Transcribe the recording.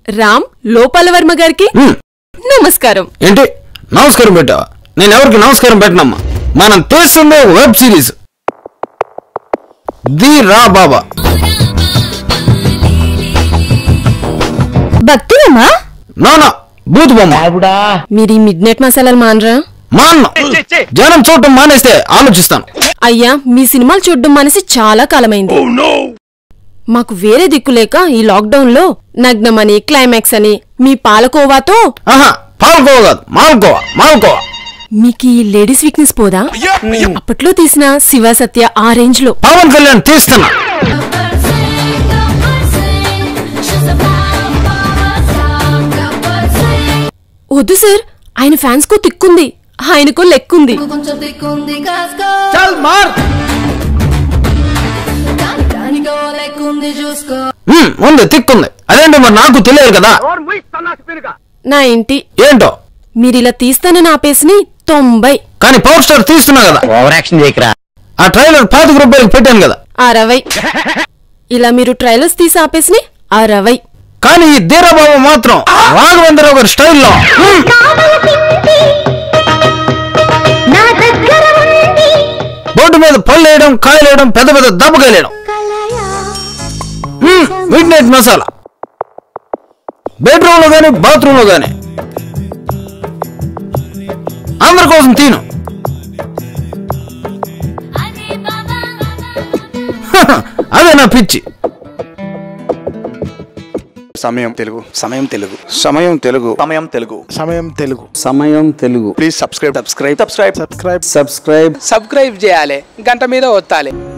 రామ్ లోపాలవర్మ గారికి హ్మ్, నమస్కారం ఏంటి నమస్కారం పెట్టావా నేను ఎవరికి నమస్కారం పెట్టనమ్మా మనం తీస్తుంది ఒక వెబ్ సిరీస్ ది రా బాబా భక్తులమ్మా నానా బూత్ బొమ్మ మీరు ఈ మిడ్ నైట్ మసాలాలు మానరా మా అన్న జనం చూడటం మానేస్తే ఆలోచిస్తాను అయ్యా మీ సినిమాలు చూడడం మనసి చాలా కాలమైంది మాకు వేరే దిక్కు లేక ఈ లాక్డౌన్ లో నగ్నమని క్లైమాక్స్ అని మీ పాలకోవాతో ఆహా పాల్కోవా కాదు మాల్కోవా మాల్కోవా మీకు ఈ లేడీస్ వీక్నెస్ పోదా అప్పట్లో తీసిన శివ సత్య ఆ రేంజ్ లో పవన్ కళ్యాణ్ తీస్తున్నా వద్దు సార్ ఆయన ఫ్యాన్స్ కు తిక్కుంది ఆయనకు లెక్కుంది కొంచెం తిక్కుంది కాస్కో చల్ మార్ దాని దానికో లెక్కుంది చూసుకో హ్మ్, ఉంది తిక్కుంది అదేంటో మరి నాకు తెలియదు కదా నా ఇంటి ఏంటో మీరిలా తీస్తానని ఆపేసిని తొంభై కానీ పవర్ స్టార్ తీస్తున్నా కదా ఓవర్ యాక్షన్ చేయకరా ఆ ట్రైలర్ పాతిక రూపాయలకి పెట్టాను కదా అరవై ఇలా మీరు ట్రైలర్స్ తీసి ఆపేసిని అరవై కానీ ఈ ధీరబాబు మాత్రం రాఘవేంద్రరావు గారి స్టైల్లో హ్మ్, బోర్డు మీద పళ్ళు వేయడం కాయలు వేయడం పెద్ద పెద్ద దెబ్బకాయలు వేయడం మిడ్ నైట్ మసాలా బెడ్రూమ్ లో గానీ బాత్రూమ్ లో గానీ అందరి కోసం తీను అదే నా పిచ్చి సమయం తెలుగు సమయం తెలుగు సమయం తెలుగు సమయం తెలుగు సమయం తెలుగు సమయం Telugu please subscribe subscribe subscribe subscribe subscribe subscribe చేయాలి గంట మీద ఒత్తాలి